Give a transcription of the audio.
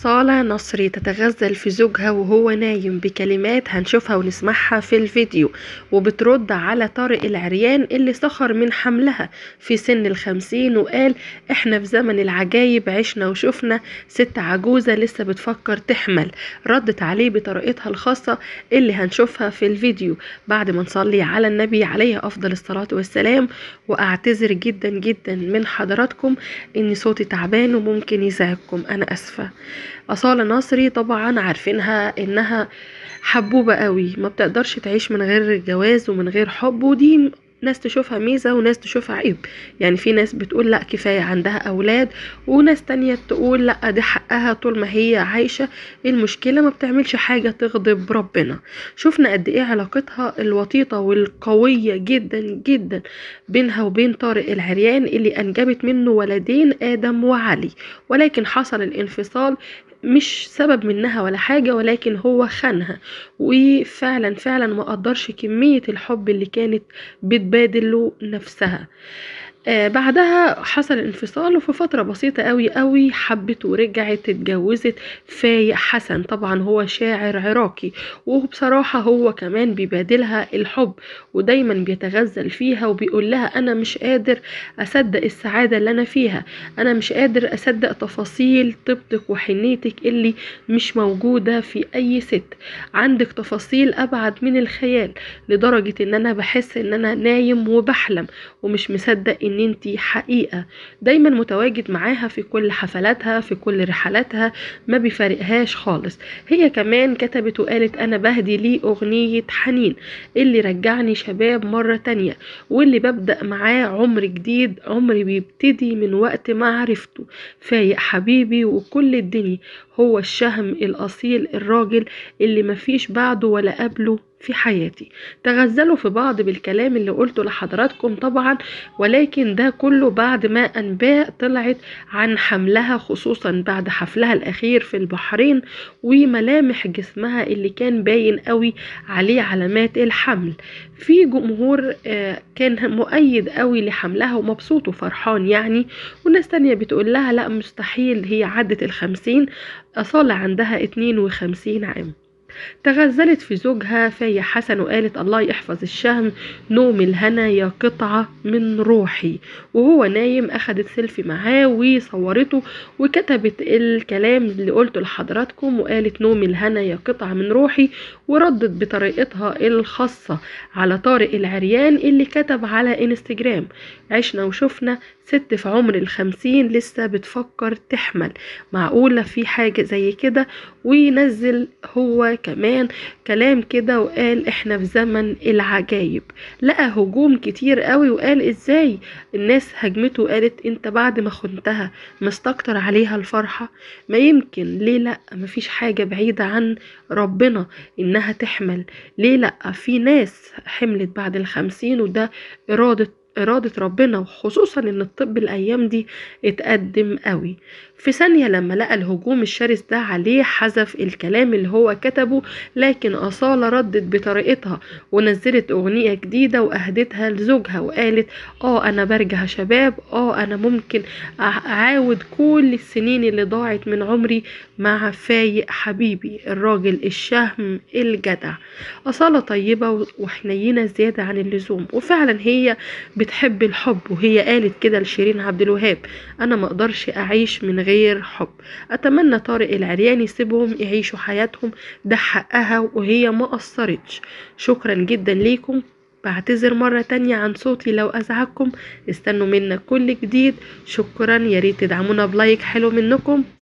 أصالة نصري تتغزل في زوجها وهو نايم بكلمات هنشوفها ونسمعها في الفيديو وبترد على طارق العريان اللي سخر من حملها في سن الخمسين وقال احنا في زمن العجايب عشنا وشفنا ست عجوزة لسه بتفكر تحمل ردت عليه بطريقتها الخاصة اللي هنشوفها في الفيديو بعد ما نصلي على النبي عليه أفضل الصلاة والسلام وأعتذر جدا جدا من حضراتكم إن صوتي تعبان وممكن يزعجكم أنا أسفة أصالة نصري طبعا عارفينها إنها حبوبة قوي ما بتقدرش تعيش من غير جواز ومن غير حب ودي ناس تشوفها ميزة وناس تشوفها عيب يعني في ناس بتقول لا كفاية عندها أولاد وناس تانية تقول لا دي حقها طول ما هي عايشة المشكلة ما بتعملش حاجة تغضب ربنا شفنا قد ايه علاقتها الوطيطة والقوية جدا جدا بينها وبين طارق العريان اللي أنجبت منه ولدين آدم وعلي ولكن حصل الانفصال مش سبب منها ولا حاجة ولكن هو خانها وفعلا فعلا ما قدرش كمية الحب اللي كانت بتبادل له نفسها آه بعدها حصل انفصال وفي فترة بسيطة قوي قوي حبت ورجعت اتجوزت فايق حسن طبعا هو شاعر عراقي وبصراحة هو كمان بيبادلها الحب ودايما بيتغزل فيها وبيقول لها انا مش قادر اصدق السعادة اللي انا فيها انا مش قادر اصدق تفاصيل طيبتك وحنيتك اللي مش موجودة في اي ست عندك تفاصيل ابعد من الخيال لدرجة ان انا بحس ان انا نايم وبحلم ومش مصدق ان انتي حقيقة دايما متواجد معاها في كل حفلاتها في كل رحلاتها ما بيفارقهاش خالص هي كمان كتبت وقالت انا بهدي ليه اغنية حنين اللي رجعني شباب مرة تانية واللي ببدأ معاه عمر جديد عمر بيبتدي من وقت ما عرفته فايق حبيبي وكل الدنيا هو الشهم الأصيل الراجل اللي مفيش بعده ولا قبله في حياتي تغزلوا في بعض بالكلام اللي قلته لحضراتكم طبعا ولكن ده كله بعد ما أنباء طلعت عن حملها خصوصا بعد حفلها الأخير في البحرين وملامح جسمها اللي كان باين قوي عليه علامات الحمل في جمهور كان مؤيد قوي لحملها ومبسوط وفرحان يعني وناس تانية بتقول لها لا مستحيل هي عدت الخمسين أصالة عندها اتنين وخمسين عام تغزلت في زوجها فاية حسن وقالت الله يحفظ الشهم نوم الهنا يا قطعة من روحي وهو نايم أخدت سيلفي معاه وصورته وكتبت الكلام اللي قلته لحضراتكم وقالت نوم الهنا يا قطعة من روحي وردت بطريقتها الخاصة على طارق العريان اللي كتب على انستجرام عشنا وشفنا ست في عمر الخمسين لسه بتفكر تحمل معقولة في حاجة زي كده وينزل هو كمان كلام كده وقال احنا في زمن العجايب لقى هجوم كتير قوي وقال ازاي الناس هجمته وقالت انت بعد ما خنتها مستكتر عليها الفرحة ما يمكن ليه لا مفيش حاجة بعيدة عن ربنا انها تحمل ليه لا في ناس حملت بعد الخمسين وده ارادة إرادة ربنا وخصوصا إن الطب الأيام دي اتقدم قوي في ثانية لما لقى الهجوم الشرس ده عليه حذف الكلام اللي هو كتبه لكن أصالة ردت بطريقتها ونزلت أغنية جديدة وأهدتها لزوجها وقالت اه أنا برجع شباب اه أنا ممكن أعاود كل السنين اللي ضاعت من عمري مع فايق حبيبي الراجل الشهم الجدع أصالة طيبة وحنينة زيادة عن اللزوم وفعلا هي بتحب الحب وهي قالت كده لشيرين عبد الوهاب أنا مقدرش أعيش من غير حب أتمنى طارق العريان يسيبهم يعيشوا حياتهم ده حقها وهي ما قصرتش شكرا جدا ليكم بعتذر مرة تانية عن صوتي لو أزعجكم استنوا منا كل جديد شكرا ياريت تدعمونا بلايك حلو منكم